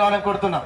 రావాలని కోరుతున్నా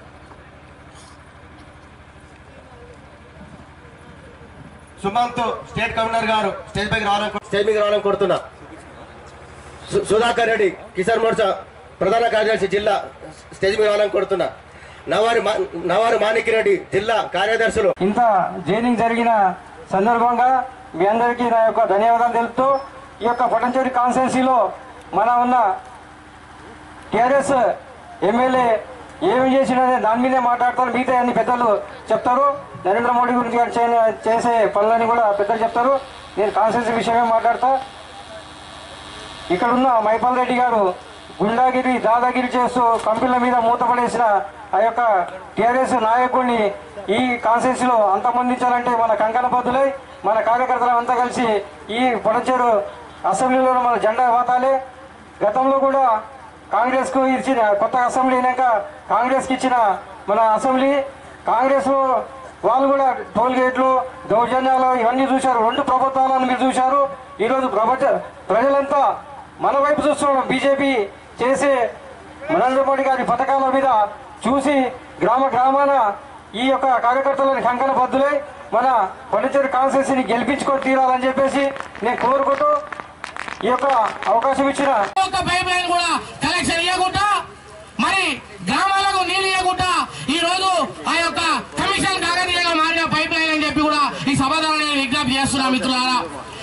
Sumanth state governor గారు స్టేజ్ పైకి రావాలని కో- స్టేజ్ మీద రావాలని కోరుతున్నా సు- సుధాకర్ రెడ్డి కిసాన్ మోర్చా ప్రధాన కార్యదర్శి జిల్లా స్టేజ్ మీద రావాలని కోరుతున్నా నవారి మా- నవారి మాణిక్ రెడ్డి జిల్లా కార్యదర్శులు ఇంత జైనింగ్ జరిగిన సందర్భంగా మీ అందరికీ నా యొక్క ధన్యవాదాలు తెలుపుతూ ఈ యొక్క పొటంచేరి కాన్స్టిట్యున్సీలో మన ఉన్న టిఆర్ఎస్ ఎమ్మెల్యే ఏమి చేసినదే దాని మీదే మాట్లాడతారు మిగతా అన్ని పెద్దలు చెప్తారు నరేంద్ర మోడీ గురించి గారు చే- చేసే పనులని కూడా పెద్దలు చెప్తారు నేను కాన్స్టిట్యున్సీ విషయమే మాట్లాడతా ఇక్కడ ఉన్న మైపాల్ రెడ్డి గారు గుండాగిరి దాదాగిరి చేస్తూ కంపెనీల మీద మూతపడేసిన ఆ యొక్క టీఆర్ఎస్ నాయకుడిని ఈ కాన్స్టిట్యూన్సీలో అంతమొందించాలంటే మన కంకణ బద్దులై మన కార్యకర్తలు అంతా కలిసి ఈ పొడచేరు అసెంబ్లీలో మన జెండా వాతాలే గతంలో కూడా కాంగ్రెస్ కు ఇచ్చిన కొత్త అసెంబ్లీ అయినాక కాంగ్రెస్ కి ఇచ్చిన మన అసెంబ్లీ కాంగ్రెస్ వాళ్ళు కూడా టోల్ గేట్లు దౌర్జన్యాలు ఇవన్నీ చూశారు రెండు ప్రభుత్వాలను మీరు చూశారు ఈరోజు ప్రపంచ ప్రజలంతా మన వైపు చూస్తున్నాం బీజేపీ చేసే నరేంద్ర మోడీ గారి పథకాల మీద చూసి గ్రామ గ్రామాన ఈ యొక్క కార్యకర్తలని కంకణ బద్దులై మన పొలిచేరు కాన్స్టిట్యూన్సీని గెలిపించుకొని తీరాలని చెప్పేసి నేను కోరుకుంటూ ఈ యొక్క అవకాశం ఇచ్చిన ఒక్క పైప్ లైన్ కూడా కలెక్షన్ ఇవ్వకుండా మరి గ్రామాలకు నీళ్ళు ఇవ్వకుండా ఈ రోజు ఆ యొక్క కమిషన్ కాకతీయంగా మారిన పైప్ లైన్ అని చెప్పి కూడా ఈ సభలో నేను విజ్ఞప్తి చేస్తున్నా మిత్రులారా